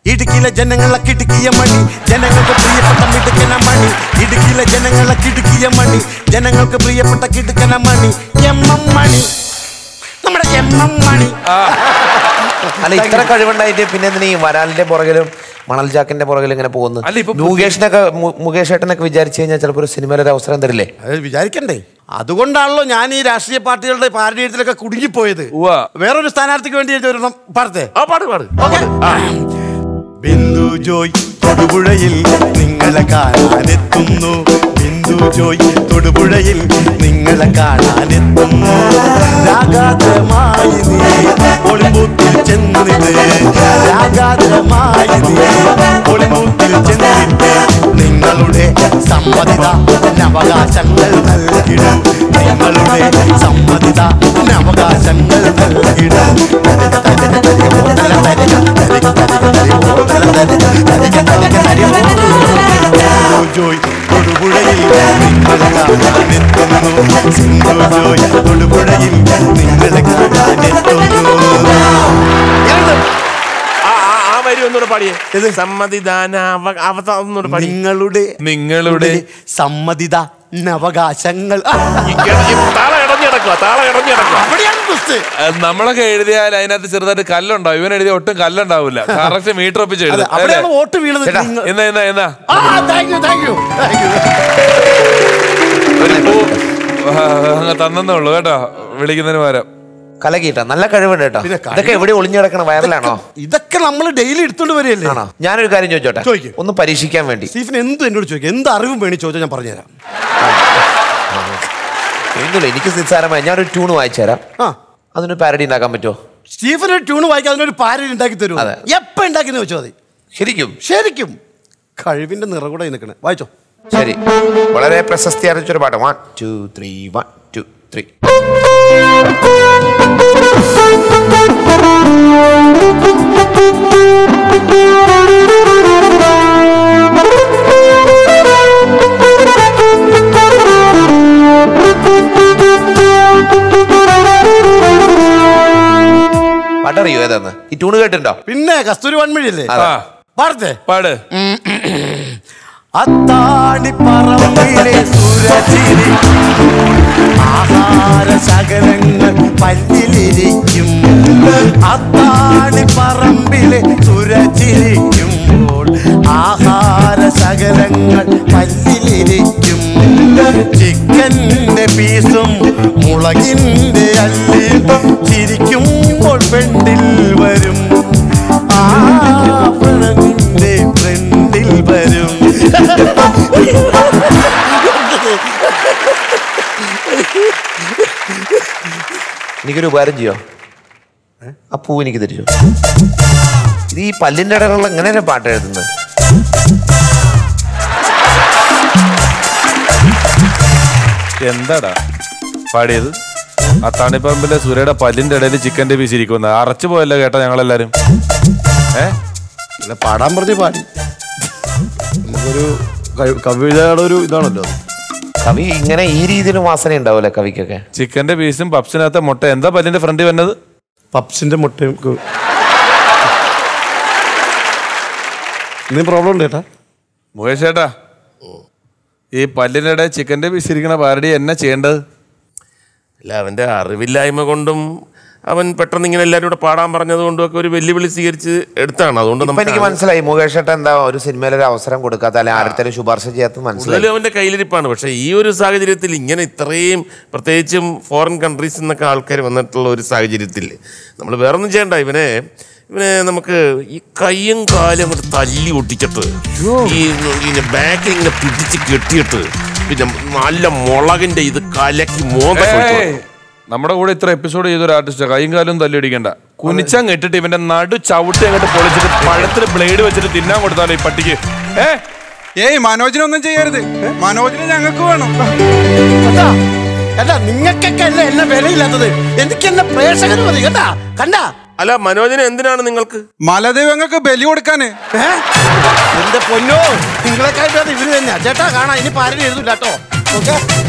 ഇടുക്കിയിലെ ജനങ്ങളെ കിടുക്കിയ മണി ജനങ്ങൾക്ക് പ്രിയപ്പെട്ട മിടുക്കന മണി ഇടുക്കിയിലെ ജനങ്ങളെ കിടുക്കിയ മണി ജനങ്ങൾക്ക് പ്രിയപ്പെട്ട കിടുക്കന മണി എം എം മണി നമ്മുടെ എം എം മണി അല്ല ഇത്ര കഴിവുണ്ടായിട്ട് പിന്നെ എന്തിനാ ഈ വരാലിന്റെ പുറകിലും മണൽ ജാക്കിന്റെ പുറകിലും ഇങ്ങനെ പോകുന്നു അല്ല, ഇപ്പൊ മുകേഷിനൊക്കെ മു- മുകേഷ് ഏട്ടനൊക്കെ വിചാരിച്ചു കഴിഞ്ഞാൽ ചിലപ്പോൾ ഒരു സിനിമയിൽ ഒരു അവസരം തരില്ലേ അത് വിചാരിക്കണ്ടേ അതുകൊണ്ടാണല്ലോ ഞാൻ ഈ രാഷ്ട്രീയ പാർട്ടികളുടെ പാർട്ടി എഴുത്തിലൊക്കെ കുടുങ്ങിപ്പോയത് ഉവ്വ. വേറൊരു സ്ഥാനാർത്ഥിക്ക് വേണ്ടി എഴുതി ഒരെണ്ണം പാടത്തെ ആ പാട് പാട് ബിന്ദു ജോയ് തൊടുപുഴയിൽ നിങ്ങളെ കാണാനെത്തുന്നു ബിന്ദു ജോയ് തൊടുപുഴയിൽ നിങ്ങളെ കാണാനെത്തുന്നു രാഗാതമായി നീ ഒളിമ്പൂത്തിൽ ചെന്നിട്ട് രാഗാതമായി നീ ഒളിമ്പൂത്തിൽ ചെന്നിട്ട് നിങ്ങളുടെ സമ്മതിത അവകാശങ്ങൾ നൽകിടും നിങ്ങളുടെ സമ്മതിത അവകാശങ്ങൾ നൽകിടും ജോയ് തൊടുപുഴയിൽ നിങ്ങളെ കാണാനെത്തുന്നു സിന്ധു ജോയ് തൊടുപുഴയിൽ നിങ്ങളെ കാണാനെത്തുന്നു ആ ആ- ആ വരി ഒന്നുകൂടെ പാടിയേ ഏത്? സമ്മതിദാന അവ- അവത ഒന്നുകൂടെ പാടി നിങ്ങളുടെ നിങ്ങളുടെ സമ്മതിത അവകാശങ്ങൾ ഈ ഇട- ഈ താള ഇടഞ്ഞിടക്കുക താള ഇടഞ്ഞിടക്കുക അവിടെയാണ് twist. നമ്മളൊക്കെ എഴുതിയാൽ അതിനകത്ത് ചെറുതായിട്ട് കല്ലുണ്ടാവും ഇവൻ എഴുതിയ ഒട്ടും കല്ലുണ്ടാവില്ല കറക്റ്റ് മീറ്റർ ഒപ്പിച്ച് അതെ, എഴുതും അവിടെയാണ് വോട്ട് വീണത് ചേട്ടാ, നിങ്ങൾ- എന്നാ എന്നാ എന്നാ ആ thank you thank you thank you ഒരു പൂ ആ, അങ്ങ് തന്നേ ഉള്ളൂ കേട്ടോ വിളിക്കുന്നതിന് പകരം കലകിട്ട നല്ല കഴിവുണ്ട് കേട്ടോ പിന്നെ കഴിവ്- ഇതൊക്കെ എവിടെ ഒളിഞ്ഞു കിടക്കണ വയറിലാണോ ഇതൊക്കെ നമ്മൾ ഡെയിലി എടുത്തോണ്ട് വരികയല്ലേ ആണോ ഞാനൊരു കാര്യം ചോദിച്ചോട്ടെ ചോദിക്ക്. ഒന്ന് പരീക്ഷിക്കാൻ വേണ്ടി സ്റ്റീഫൻ എന്ത് എന്നോട് ചോദിക്കും എന്ത് അറിവും വേണി ചോദിച്ചാൽ ഞാൻ പറഞ്ഞുതരാം ഒന്നുമില്ല എനിക്ക് നിസ്സാരമായി ഞാനൊരു ട്യൂൺ വായിച്ചു തരാം ആ അതിനൊരു പാരഡി ഉണ്ടാക്കാൻ പറ്റുമോ സ്റ്റീഫൻ ഒരു ട്യൂണ് വായിക്കാൻ അതിനൊരു പാരഡി ഉണ്ടാക്കി തരും അതെ. എപ്പോ ഉണ്ടാക്കിയെന്ന് വെച്ചോ മതി ശരിക്കും ശരിക്കും കഴിവിന്റെ നിറകൂടെ നിൽക്കണേ വായിച്ചോ ശരി വളരെ പ്രശസ്തി അറിയിച്ചൊരു പാട്ട് one two three one two three പാട്ടറിയോ ഏതാന്ന് ഈ ട്യൂണ് കേട്ടിട്ടുണ്ടോ പിന്നെ കസ്തൂരി വൺമിഴിയല്ലേ ആ പാടത്തെ പാട് അത്താണി പറമ്പിലെ സുരചിരി ആഹാര ശകലങ്ങൾ പല്ലിലിരിക്കും അത്താണി പറമ്പിലെ സുരചിരിക്കുമ്പോൾ ആഹാര ശകലങ്ങൾ പല്ലിലിരിക്കും ചിക്കന്റെ പീസും മുളകിന്റെ അല്ലിൽ ചിരിക്കുമ്പോൾ പെണ്ടിൽ വരും ആ പ്രണവിന്റെ ഫ്രണ്ടിൽ വരും എനിക്കൊരു ഉപകാരം ചെയ്യോ ആ പൂ എനിക്ക് തരുമോ ഇത് ഈ പല്ലിന്റെ ഇടയിലുള്ള എങ്ങനെയാണ് പാട്ട് എഴുതുന്നത് എന്താടാ പാടിയത് ആ തണിപ്പറമ്പിലെ സൂര്യയുടെ പല്ലിന്റെ ഇടയിൽ ചിക്കന്റെ പീസ് ഇരിക്കുന്നത് അറച്ചു പോയല്ലോ കേട്ടോ ഞങ്ങളെല്ലാരും ഏ അല്ല പാടാൻ പറഞ്ഞ് പാടി നമുക്കൊരു കഴി- കവിതയുടെ ഒരു ഇതാണല്ലോ അത്. കവി ഇങ്ങനെ ഈ രീതിയിലും വാസന ഉണ്ടാവൂലേ കവിക്കൊക്കെ ചിക്കന്റെ പീസും പപ്സിനകത്തെ മുട്ട എന്താ പല്ലിന്റെ ഫ്രണ്ടിൽ വന്നത് പപ്സിന്റെ മുട്ടയും ക- എന്തെങ്കിലും പ്രോബ്ലം ഉണ്ട് ചേട്ടാ മുകേഷ് ചേട്ടാ ഈ പല്ലിന്റെ ഇടയിൽ ചിക്കന്റെ പീസ് ഇരിക്കണ പാരടി എന്നാ ചെയ്യേണ്ടത് അല്ല അവന്റെ അറിവില്ലായ്മ കൊണ്ടും അവൻ പെട്ടെന്ന് ഇങ്ങനെ എല്ലാവരും കൂടെ പാടാൻ പറഞ്ഞത് കൊണ്ടും ഒക്കെ ഒരു വെല്ലുവിളി സ്വീകരിച്ച് എടുത്താണ് അതുകൊണ്ട് ഇപ്പൊ എനിക്ക് നമുക്ക് മനസ്സിലായി മുകേഷ് ഏട്ടൻ എന്താ ഒരു സിനിമയിൽ ഒരു അവസരം കൊടുക്കാത്ത അല്ലെ ആരുടെ ശുപാർശ ചെയ്യാത്ത മനസ്സിലായി കൂടുതലും അവന്റെ കയ്യിലിരിപ്പാണ് പക്ഷേ ഈ ഒരു സാഹചര്യത്തിൽ ഇങ്ങനെ ഇത്രയും പ്രത്യേകിച്ചും ഫോറിൻ കൺട്രീസിൽ നിന്നൊക്കെ ആൾക്കാർ വന്നിട്ടുള്ള ഒരു സാഹചര്യത്തിൽ നമ്മൾ വേറൊന്നും ചെയ്യണ്ട ഇവനെ ഇവനെ നമുക്ക് ഈ കയ്യും കാലും അങ്ങോട്ട് തല്ലി ഒട്ടിച്ചിട്ട് ഈ ഇങ്ങനെ ബാക്കിൽ ഇങ്ങനെ പിടിച്ച് കെട്ടിയിട്ട് പിന്നെ നല്ല മുളകിന്റെ ഇത് കലക്കി മോന്ത ഏയ്! നമ്മുടെ കൂടെ ഇത്ര എപ്പിസോഡ് ചെയ്തൊരു ആർട്ടിസ്റ്റ് കൈയും കാലും തല്ലിടിക്കണ്ട കുനിച്ചങ്ങ് ഇട്ടിട്ട് ഇവന്റെ നടു ചവിട്ടി അങ്ങോട്ട് പൊളിച്ചിട്ട് പഴത്തിൽ ബ്ലേഡ് വെച്ചിട്ട് തിന്നാൻ കൊടുത്താലോ ഈ പട്ടിക്ക് ഏ ഏയ് മനോജിനൊന്നും ചെയ്യരുത് മനോജിനെ ഞങ്ങൾക്ക് വേണം കേട്ടാ കേട്ടാ നിങ്ങൾക്കൊക്കെ അല്ലേ എന്നെ വിലയില്ലാത്തത് എനിക്ക് എന്നെ പ്രേക്ഷകർ മതി കേട്ടാ കണ്ടാ അല്ല മനോജന് എന്തിനാണ് നിങ്ങൾക്ക് മലദൈവങ്ങൾക്ക് ബലി കൊടുക്കാന് ഏ? എന്റെ പൊന്നോ നിങ്ങളെക്കായിട്ട് ഇവര് തന്നെയാ ചേട്ടാ കാണാ ഇനി പാരടി എഴുതൂല കേട്ടോ ഓക്കെ